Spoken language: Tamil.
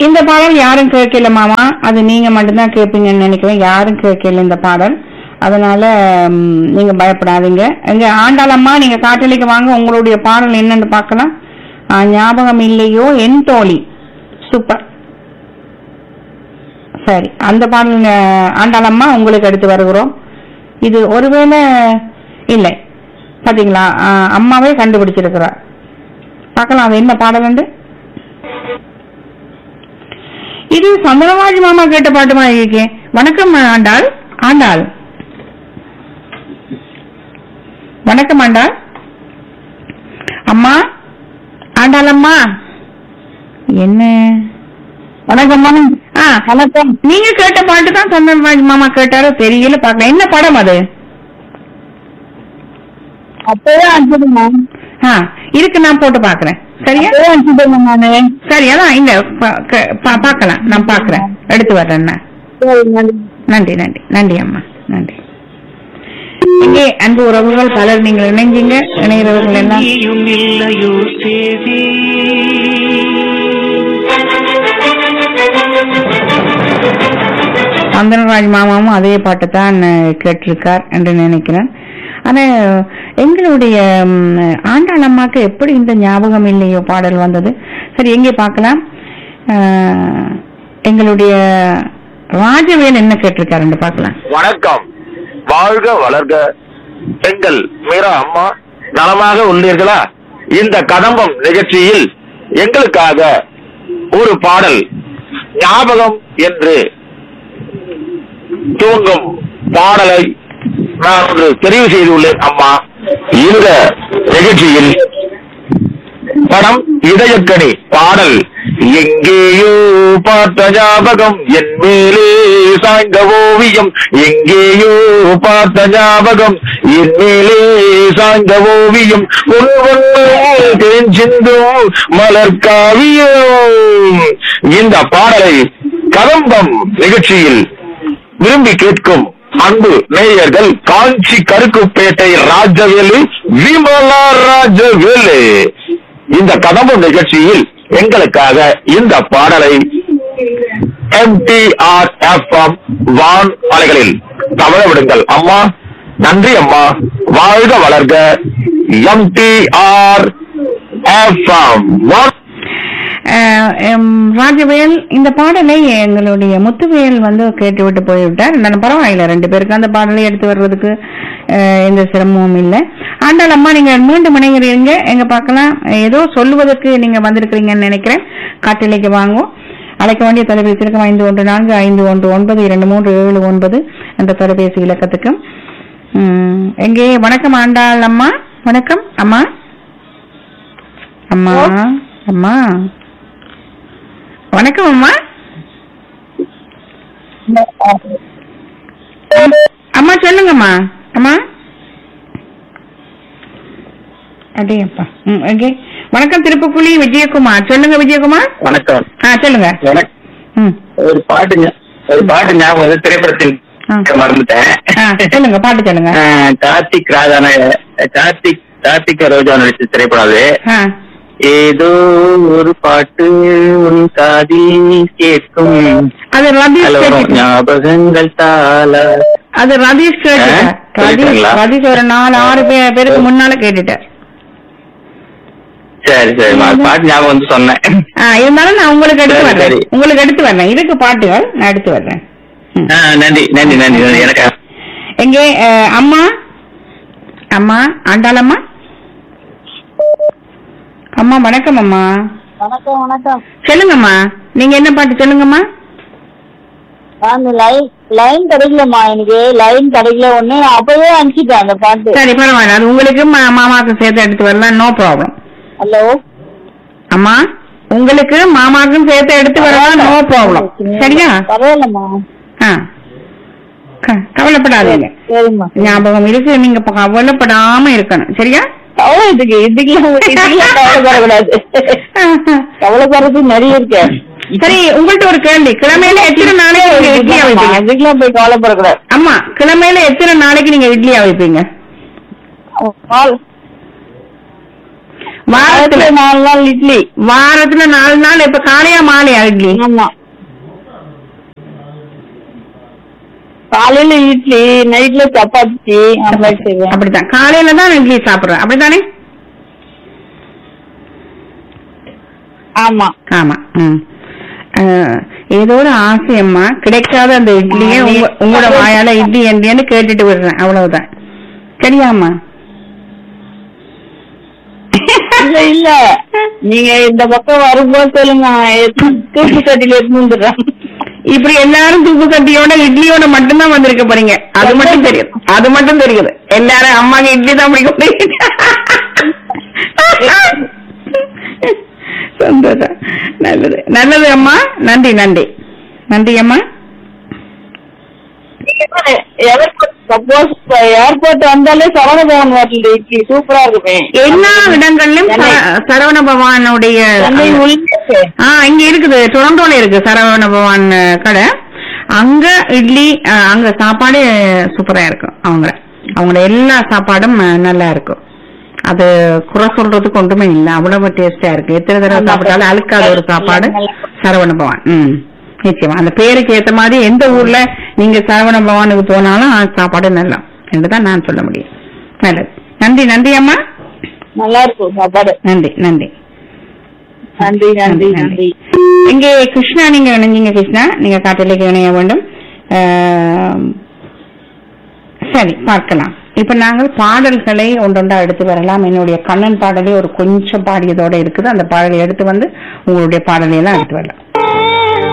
இந்த பாடல் யாரும் கேட்கல மாமா அது நீங்க மட்டும்தான் கேட்பீங்கன்னு நினைக்கிறேன் யாரும் கேட்கல இந்த பாடல் அதனால ம், நீங்க பயப்படாதீங்க எங்க ஆண்டாளம்மா நீங்க காட்டலிக்கு வாங்க உங்களுடைய பாடல் என்னன்னு பார்க்கலாம் ஆ, ஞாபகம் இல்லையோ என் தோழி சூப்பர் சரி அந்த பாடல் ஆ, ஆண்டாளம்மா உங்களுக்கு எடுத்து வருகிறோம் இது ஒருவேளை இல்லை பாத்தீங்களா ஆ, அம்மாவே கண்டுபிடிச்சிருக்கிறார் பார்க்கலாம் அது என்ன பாடல் உண்டு இது சந்தனவாஜி மாமா கேட்ட பாட்டு மாதிரி இருக்கே வணக்கம் ஆண்டாள் ஆண்டாள் வணக்கம் ஆண்டாள் அம்மா ஆண்டாள் அம்மா என்ன வணக்கம் ஆ வணக்கம் நீங்க கேட்ட பாட்டு தான் சந்தனவாஜி மாமா கேட்டாரோ தெரியல பார்க்கலாம் என்ன படம் அது அப்பவே அனுப்பிடுங்க ஆ இருக்கு நான் போட்டு பாக்குறேன் சரியா அப்பவே அனுப்பிடுங்க நானு சரி அதான் இந்த பா- க- பா- பார்க்கலாம் நான் பாக்குறேன் எடுத்து வர்றேன் நான். சரி நன்றி நன்றி நன்றி நன்றி அம்மா நன்றி இங்கே அன்பு உறவுகள் பலர் நீங்கள் இணைஞ்சீங்க இணைகிறவர்கள் எல்லாம் நீயும் இல்லையோ தேவி சந்தனராஜ் மாமாவும் அதே பாட்டை தான் கேட்டிருக்கார் என்று நினைக்கிறேன் ஆனா எங்களுடைய ம், ஆண்டாள் அம்மாக்கு எப்படி இந்த ஞாபகம் இல்லையோ பாடல் வந்தது சரி எங்கே பார்க்கலாம் அஹ், எங்களுடைய ராஜவேல் என்ன கேட்டிருக்காருன்னு பார்க்கலாம் வணக்கம் வாழ்க வளர்க எங்கள் மீரா அம்மா நலமாக உள்ளீர்களா இந்த கதம்பம் நிகழ்ச்சியில் எங்களுக்காக ஒரு பாடல் ஞாபகம் என்று தூங்கும் பாடலை நான் ஒன்று தெரிவு செய்துள்ளேன் அம்மா இந்த நிகழ்ச்சியில் படம் இதயக்கணி பாடல் எங்கேயோ பார்த்த ஞாபகம் என் மேலே சாய்ந்த ஓவியம் எங்கேயோ பார்த்த ஞாபகம் என் மேலே சாய்ந்த ஓவியம் உன் ஒன்று தேஞ்சிந்தும் மலர் காவியம் இந்த பாடலை கதம்பம் நிகழ்ச்சியில் விரும்பி கேட்கும் அன்பு நேயர்கள் காஞ்சி கருக்குப்பேட்டை ராஜவேலு விமலா ராஜவேலு இந்த கதம்பு நிகழ்ச்சியில் எங்களுக்காக இந்த பாடலை எம்டிஆர் எஃப்எம் வான் அலைகளில் தவழ விடுங்கள் அம்மா நன்றி அம்மா வாழ்க வளர்க எம்டிஆர் எஃப்எம் வான் அஹ் எம் ராஜவேல் இந்த பாடலை எங்களுடைய முத்துவேல் வந்து கேட்டுவிட்டு போய்விட்டார் நான் பரவாயில்ல ரெண்டு பேருக்கு அந்த பாடலை எடுத்து வர்றதுக்கு அஹ், எந்த சிரமமும் இல்லை ஆண்டாள் அம்மா நீங்க மீண்டும் இணைகிறீங்க எங்க பார்க்கலாம் ஏதோ சொல்லுவதற்கு நீங்க வந்திருக்கிறீங்கன்னு நினைக்கிறேன் காட்டிலைக்கு வாங்குவோம் அழைக்க வேண்டிய தொலைபேசி இருக்கும் ஐந்து ஒன்று நான்கு ஐந்து ஒன்று ஒன்பது இரண்டு மூன்று ஏழு ஒன்பது என்ற தொலைபேசி இலக்கத்துக்கு உம், எங்கே வணக்கம் ஆண்டாள் அம்மா வணக்கம் அம்மா அம்மா அம்மா வணக்கம் அம்மா அம்மா சொல்லுங்கம்மா அம்மா அடேப்பா ம் ஓகே வணக்கம் திருப்புக்குழி விஜயகுமார் சொல்லுங்க விஜயகுமார் வணக்கம் ஆ சொல்லுங்க எனக்கு ம் ஒரு பாட்டு ஞா- ஒரு பாட்டு ஞாபகம் வருது, திரைப்படத்தில் ஆ. மறந்துட்டேன் ஆ சொல்லுங்க பாட்டு சொல்லுங்க ஆஹ் கார்த்திக் ராஜான கார்த்திக் கார்த்திக் ரோஜா நடிச்ச திரைப்படம் அது ஆ ஏதோ ஒரு பாட்டு உன் காதில் கேட்கும் அது ரதீஷ் அதுல வரும் கேட்டுட்டு- ஞாபகங்கள் தாள அது ரதீஷ் கேட்டுட்டார் ஆ? ரதீஷ் கேட்டுங்களா? ரதீஷ் ஒரு நாலு ஆறு பே- பேருக்கு முன்னால கேட்டுட்டார் சரி சரி நான் பாட்டு ஞாபகம் வந்து சொன்னேன் ஆ இருந்தாலும் நான் உங்களுக்கு எடுத்து சரி, வர்றேன் சரி. உங்களுக்கு எடுத்து வர்றேன் இதுக்கு பாட்டுகள் நான் எடுத்து வர்றேன் ம். ஆ, நன்றி நன்றி நன்றி நன்றி எனக்கு எங்கே அஹ், அம்மா அம்மா ஆண்டாளம்மா அம்மா வணக்கம் அம்மா வணக்கம் வணக்கம் சொல்லுங்கம்மா நீங்க என்ன பாட்டு சொல்லுங்கம்மா நான் லைன் லைன் கிடைக்கலம்மா எனக்கு லைன் கிடைக்கல ஒண்ணு நான் அப்பவே அனுப்பிச்சிட்டேன் அந்த பாட்டு சரி பரவாயில்ல அது உங்களுக்கு மா- மாமாவுக்கு சேர்த்து எடுத்து வரலாம் நோ ப்ராப்ளம் ஹலோ அம்மா உங்களுக்கு மாமாவுக்கும் சேர்த்து எடுத்து வரலாம் நோ ப்ராப்ளம் சரியா பரவாயில்லம்மா ஆ க- கவலைப்படாதீங்க சரிம்மா ஞாபகம் இருக்கு நீங்க ப- கவலைப்படாம இருக்கணும் சரியா கவலை இதுக்கு இதுக்கெல்லாம் இதுக்கெல்லாம் கவலைப்படக்கூடாது கவலைப்படுறது நிறைய இருக்கு சரி உங்கள்ட்ட ஒரு கேள்வி கிழமையில எத்தனை நாளைக்கு நீங்க இட்லியா வைப்பீங்க இதுக்கெல்லாம் போய் கவலைப்படக்கூடாது அம்மா கிழமையில எத்தனை நாளைக்கு நீங்க இட்லியா வைப்பீங்க பால் வாரத்துல வாரத்துல நாலு நாள் இட்லி வாரத்துல நாலு நாள் இப்ப காலையா மாலையா இட்லி ஆமா காலையில இட்லி நைட்ல சப்பாத்தி அந்த மாதிரி செய்வேன் அப்படித்தான் காலையில தான் இட்லி சாப்பிடுறேன் அப்படித்தானே ஆமா ஆமா ம் அஹ், ஏதோ ஒரு ஆசையம்மா கிடைக்காத அந்த இட்லியே உங்க உங்களோட வாயால இட்லி என்னன்னு கேட்டுட்டு விடுறேன் அவ்வளவுதான் சரியாம்மா இல்ல இல்ல நீங்க இந்த பக்கம் வரும்போது சொல்லுங்க தூக்கு கட்டில எடுத்து வந்துடுறேன் இப்படி எல்லாரும் தூக்கு கட்டியோட இட்லியோட மட்டும்தான் வந்திருக்க போறீங்க அது மட்டும் தெரியுது அது மட்டும் தெரியுது எல்லாரும் அம்மாக்கு இட்லி தான் பிடிக்கும் சந்தோஷம் நல்லது நல்லது அம்மா நன்றி நன்றி நன்றி அம்மா சப்போஸ் ஏர்போர்ட் வந்தாலே சரவண பவன் ஹோட்டல் இட்லி சூப்பரா இருக்குமே எல்லா இடங்கள்லயும் ச- சரவண பவானுடைய சென்னை உள்ள ஆ இங்க இருக்குது டொரண்டோல இருக்கு சரவண பவான் அஹ், கடை அங்க இட்லி அஹ், அங்க சாப்பாடு சூப்பரா இருக்கும் அவங்க அவங்களோட எல்லா சாப்பாடும் அஹ், நல்லா இருக்கும் அது குறை சொல்றதுக்கு ஒன்றுமே இல்ல அவ்வளவு டேஸ்டா இருக்கு எத்தனை தடவை ஆமா. சாப்பிட்டாலும் அழுக்காத ஒரு சாப்பாடு சரவண பவான் ம் நிச்சயமா அந்த பேருக்கு ஏத்த மாதிரி எந்த ஊர்ல நீங்க சரவண பவானுக்கு போனாலும் அந்த சாப்பாடு நல்லா என்றுதான் நான் சொல்ல முடியும் நல்லது நன்றி நன்றி அம்மா நல்லா இருக்கும் சாப்பாடு நன்றி நன்றி நன்றி நன்றி நன்றி இங்கே கிருஷ்ணா நீங்க இணைஞ்சீங்க கிருஷ்ணா நீங்க காட்டிലേക്ക് இணைய வேண்டும் ஆம், சரி பார்க்கலாம் இப்ப நாங்கள் பாடல்களை ஒன்றொன்றா எடுத்து வரலாம் என்னுடைய கண்ணன் பாடலே ஒரு கொஞ்சம் பாடியதோட இருக்குது அந்த பாடலை எடுத்து வந்து உங்களுடைய பாடலை எல்லாம் எடுத்து வரலாம்